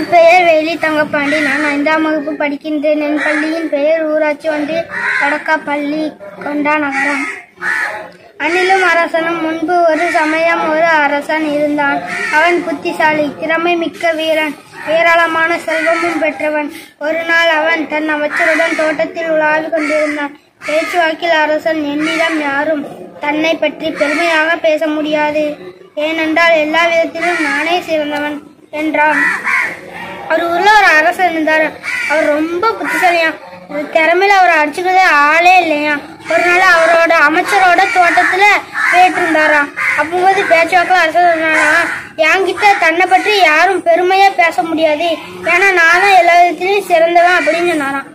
பெயர் வேலி தங்கப்பாண்டி நான் ஐந்தாம் வகுப்பு படிக்கின்றேன் என் பள்ளியின் பெயர் ஊராட்சி ஒன்றிய தொடக்கப்பள்ளி கொண்டா நகரம் அணிலும் அரசனும் முன்பு ஒரு சமயம் ஒரு அரசன் இருந்தான் அவன் புத்திசாலி திறமை மிக்க வீரன் ஏராளமான செல்வமும் பெற்றவன் ஒரு நாள் அவன் தன் அமைச்சருடன் தோட்டத்தில் உலாவிக் கொண்டிருந்தான் பேச்சுவாக்கில் அரசன் என்னிடம் யாரும் தன்னை பற்றி பெருமையாக பேச முடியாது ஏனென்றால் எல்லா விதத்திலும் நானே சிறந்தவன் என்றான் ஒரு ஊர்ல ஒரு அரசன் இருந்தார் அவர் ரொம்ப புத்திசாலியா திறமையில அவரை அடிச்சுக்கிறதே ஆளே இல்லையா ஒரு நாள் அவரோட அமைச்சரோட தோட்டத்துல போயிட்டு இருந்தாராம் அப்போது பேச்சுவாக்கில் அரசர் சொன்னாரா என்கிட்ட தன்னை பற்றி யாரும் பெருமையா பேச முடியாது ஏன்னா நான் தான் எல்லா விதத்திலையும் சிறந்தவன் அப்படின்னு சொன்னாராம்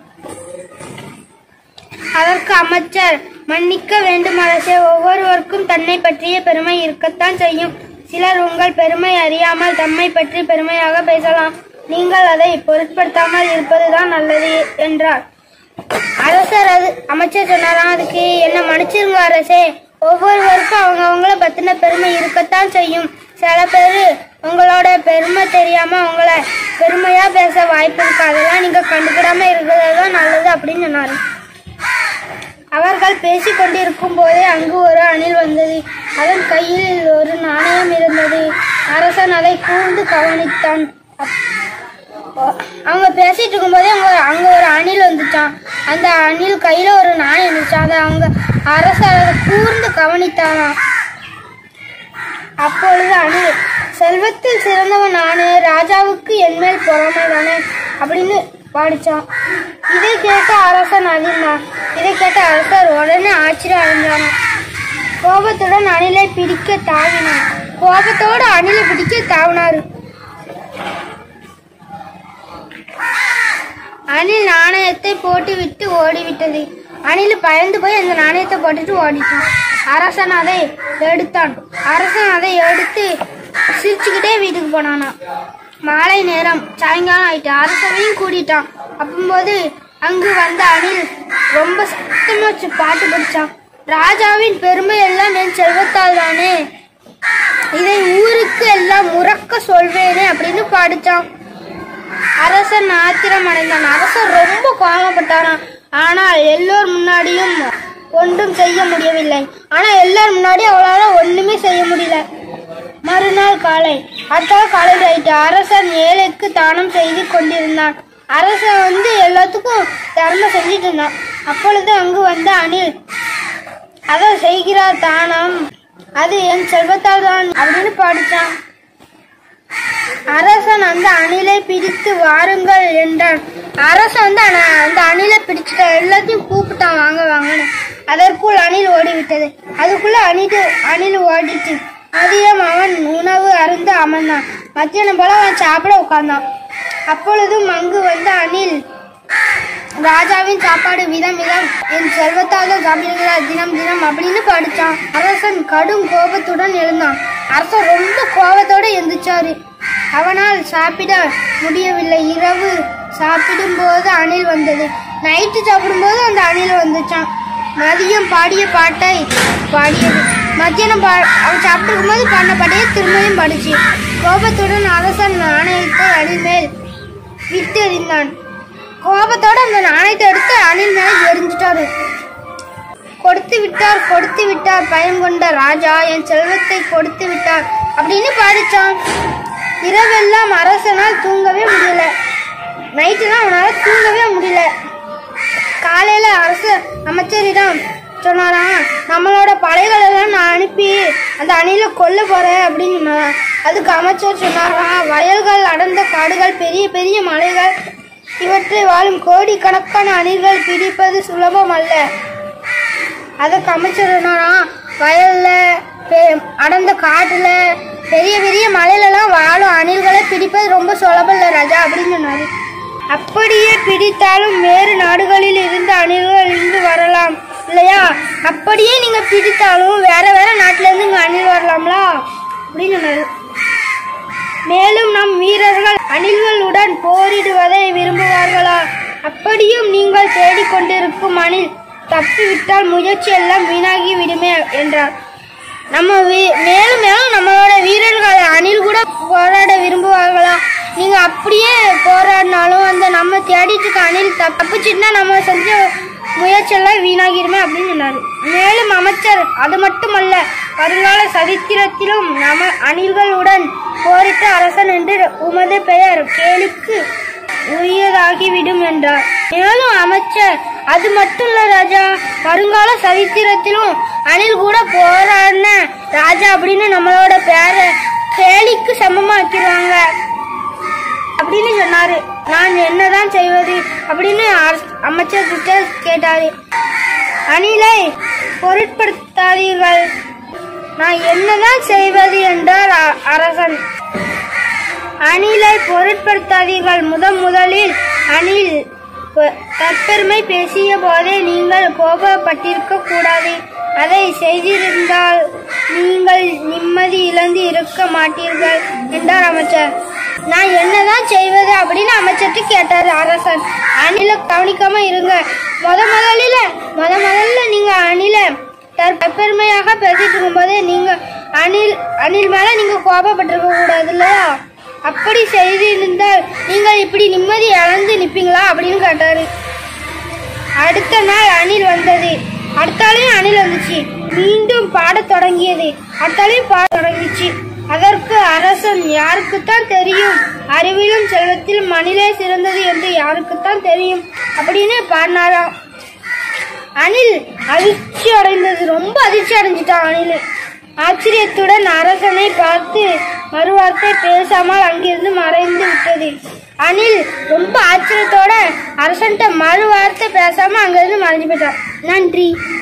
அதற்கு அமைச்சர் மன்னிக்க வேண்டும் அரசே ஒவ்வொருவருக்கும் தன்னை பற்றிய பெருமை இருக்கத்தான் செய்யும் சிலர் உங்கள் பெருமை அறியாமல் தம்மை பற்றி பெருமையாக பேசலாம் நீங்கள் அதை பொருட்படுத்தாமல் இருப்பதுதான் நல்லது என்றார் அரசர் அது அமைச்சர் சொன்னாராம் அதுக்கு என்ன மன்னிச்சிருங்க அரசே ஒவ்வொருவருக்கும் அவங்க அவங்கள பத்தின பெருமை இருக்கத்தான் செய்யும் சில பேர் உங்களோட பெருமை தெரியாம உங்களை பெருமையா பேச வாய்ப்பு இருக்கு அதெல்லாம் நீங்க கண்டுக்கிடாம இருக்கிறது தான் நல்லது அப்படின்னு சொன்னாரு அவர்கள் பேசிக் கொண்டிருக்கும் போதே அங்கு ஒரு அணில் வந்தது அதன் கையில் ஒரு நாணயம் இருந்தது அரசன் அதை கூர்ந்து கவனித்தான் அப்- ஓ- அவங்க பேசிட்டு இருக்கும்போதே அங்க அங்க ஒரு அணில் வந்துச்சான் அந்த அணில் கையில ஒரு நாணயம் இருந்துச்சு அதை அவங்க அரசர் அதை கூர்ந்து கவனித்தாராம் அப்பொழுது அணில் செல்வத்தில் சிறந்தவன் நானே ராஜாவுக்கு என்மேல் பொறாமை தானே அப்படின்னு பாடிச்சான் இதை கேட்ட அரசன் அதிர்ந்தான் இதை கேட்ட அரசர் உடனே ஆச்சரியம் அடைஞ்சான் கோபத்துடன் அணிலை பிடிக்க தாவினான் கோபத்தோடு அணிலை பிடிக்க தாவினாரு அணில் நாணயத்தை போட்டு விட்டு ஓடிவிட்டது அணில் பயந்து போய் அந்த நாணயத்தை போட்டுட்டு ஓடிட்டான் அரசன் அதை எடுத்தான் அரசன் அதை எடுத்து சிரிச்சுக்கிட்டே வீட்டுக்கு போனானா மாலை நேரம் சாயங்காலம் ஆயிட்டு அரசனையும் கூட்டிட்டான் அப்பம்போது அங்கு வந்த அணில் ரொம்ப சத்தமா வச்சு பாட்டு படிச்சான் ராஜாவின் பெருமை எல்லாம் என் செல்வத்தால் தானே இதை ஊருக்கு எல்லாம் உறக்க சொல்வேனே அப்படின்னு பாடிச்சான் அரசன் ஆத்திரம் அடைந்தான் அரசர் ரொம்ப கோபப்பட்டாராம் ஆனால் எல்லோர் முன்னாடியும் ஒன்றும் செய்ய முடியவில்லை ஆனா எல்லார் முன்னாடியும் அவளால ஒண்ணுமே செய்ய முடியல மறுநாள் காலை அடுத்த காலையில் ஆயிட்டு அரசன் ஏழைக்கு தானம் செய்து கொண்டிருந்தான் அரசன் வந்து எல்லாத்துக்கும் தர்மம் செஞ்சுட்டு இருந்தான் அப்பொழுது அங்கு வந்த அணில் அதை செய்கிறார் தானம் அது என் செல்வத்தால் தான் அப்படின்னு பாடிச்சான் அரசன் அந்த அணிலை பிடித்து வாருங்கள் என்றான் அரசன் வந்து அன- அந்த அணிலை பிடிச்சிட்ட எல்லாத்தையும் கூப்பிட்டான் வாங்க வாங்கன்னு அதற்குள் அணில் ஓடிவிட்டது அதுக்குள்ள அணில் அணில் ஓடிச்சு மதியம் அவன் உணவு அருந்த அமர்ந்தான் மத்தியானம் போல அவன் சாப்பிட உட்கார்ந்தான் அப்பொழுதும் அங்கு வந்த அணில் ராஜாவின் சாப்பாடு விதம் விதம் என் செல்வத்தால் தான் சாப்பிடுகிறார் தினம் தினம் அப்படின்னு படிச்சான் அரசன் கடும் கோபத்துடன் எழுந்தான் அரசன் ரொம்ப கோபத்தோட எந்திரிச்சாரு அவனால் சாப்பிட முடியவில்லை இரவு சாப்பிடும்போது அணில் வந்தது நைட்டு சாப்பிடும்போது அந்த அணில் வந்துச்சான் மதியம் பாடிய பாட்டை பாடியது மத்தியானம் பா அவன் சாப்பிட்டு போது பாடின பாட்டையே திரும்பியும் படிச்சு கோபத்துடன் அரசன் நாணயத்தை அணில் மேல் விட்டு எறிந்தான் கோபத்தோட அந்த நாணயத்தை எடுத்து அணில் மேல எரிஞ்சிட்டாரு கொடுத்து விட்டார் கொடுத்து விட்டார் பயம் கொண்ட ராஜா என் செல்வத்தை கொடுத்து விட்டார் அப்படின்னு பாடிச்சான் இரவெல்லாம் அரசனால் தூங்கவே முடியல நைட்டுலாம் அவனால தூங்கவே முடியல காலையில அரசு அமைச்சரிடம் சொன்னாராம் நம்மளோட படைகள் எல்லாம் நான் அனுப்பி அந்த அணில கொல்ல போறேன் அப்படின்னு சொன்னாராம் அதுக்கு அமைச்சர் சொன்னாராம் வயல்கள் அடர்ந்த காடுகள் பெரிய பெரிய மலைகள் இவற்றை வாழும் கோடிக்கணக்கான அணில்கள் பிடிப்பது சுலபம் அல்ல அதுக்கு அமைச்சர் சொன்னாராம் வயல்ல பெ- அடர்ந்த காட்டுல பெரிய பெரிய மலையிலலாம் வாழும் அணில்களை பிடிப்பது ரொம்ப சுலபம் இல்லை ராஜா அப்படின்னு சொன்னாரு அப்படியே பிடித்தாலும் வேறு நாடுகளில் இருந்து அணில்கள் இங்கு வரலாம் இல்லையா அப்படியே நீங்க பிடித்தாலும் வேற வேற நாட்டுல இருந்து இங்க அணில் வரலாம்ல அப்படின்னு சொன்னாரு மேலும் நம் வீரர்கள் அணில்களுடன் போரிடுவதை விரும்புவார்களா அப்படியும் நீங்கள் தேடிக்கொண்டிருக்கும் அணில் தப்பிவிட்டால் முயற்சி எல்லாம் வீணாகி விடுமே என்றார் நம்ம வீ- மேலும் மேலும் நம்மளோட வீரர்கள் அணில் கூட போராட விரும்புவார்களா நீங்க அப்படியே போராடினாலும் அந்த நம்ம தேடிட்டு இருக்க அணில் தப்பிச்சுட்டுனா நம்ம செஞ்ச முயற்சியெல்லாம் வீணாகிருமே அப்படின்னு சொன்னாரு மேலும் அமைச்சர் அது மட்டுமல்ல வருங்கால சரித்திரத்திலும் நம அணில்களுடன் போரிட்ட அரசன் என்று உமது பெயர் கேலிக்கு உரியதாகிவிடும் என்றார் மேலும் அமைச்சர் அது மட்டும் இல்ல ராஜா வருங்கால சரித்திரத்திலும் அணில் கூட போராடின ராஜா அப்படின்னு நம்மளோட பேரை கேலிக்கு சமமாக்கிடுவாங்க அப்படின்னு சொன்னாரு நான் என்னதான் செய்வது அப்படின்னு அரச- அமைச்சர் கிட்ட கேட்டாரு அணிலை பொருட்படுத்தாதீர்கள் நான் என்னதான் செய்வது என்றார் அ- அரசன் அணிலை பொருட்படுத்தாதீர்கள் முதன் முதலில் அணில் ப- தற்பெருமை பேசிய போதே நீங்கள் கோபப்பட்டிருக்க கூடாது அதை செய்திருந்தால் நீங்கள் நிம்மதி இழந்து இருக்க மாட்டீர்கள் என்றார் அமைச்சர் நான் என்னதான் செய்வது அப்படின்னு அமைச்சர்கிட்ட கேட்டார் அரசன் அணில கவனிக்காம இருங்க முத முதலில முத முதல்ல நீங்க அணில தற்பெருமையாக பேசிட்டு இருக்கும்போது நீங்க அணில் அணில் மேல நீங்க கோபப்பட்டிருக்க கூடாது இல்லையா அப்படி செய்திருந்தால் நீங்கள் இப்படி நிம்மதி இழந்து நிப்பீங்களா அப்படின்னு கேட்டாரு அடுத்த நாள் அணில் வந்தது அடுத்தாலையும் அணில் வந்துச்சு மீண்டும் பாடத் தொடங்கியது அடுத்தாலையும் பாட தொடங்கிச்சு அதற்கு அரசன் யாருக்குத்தான் தெரியும் அறிவிலும் செல்வத்திலும் அணிலே சிறந்தது என்று யாருக்குத்தான் தெரியும் அப்படின்னு பாடினாராம் அணில் அதிர்ச்சி அடைந்தது ரொம்ப அதிர்ச்சி அடைஞ்சிட்டான் அணில் ஆச்சரியத்துடன் அரசனை பார்த்து மறுவார்த்தை பேசாமல் அங்கிருந்து மறைந்து விட்டது அணில் ரொம்ப ஆச்சரியத்தோட அரசன்ட்ட மறுவார்த்தை பேசாம அங்கிருந்து மறைஞ்சு போயிட்டான் நன்றி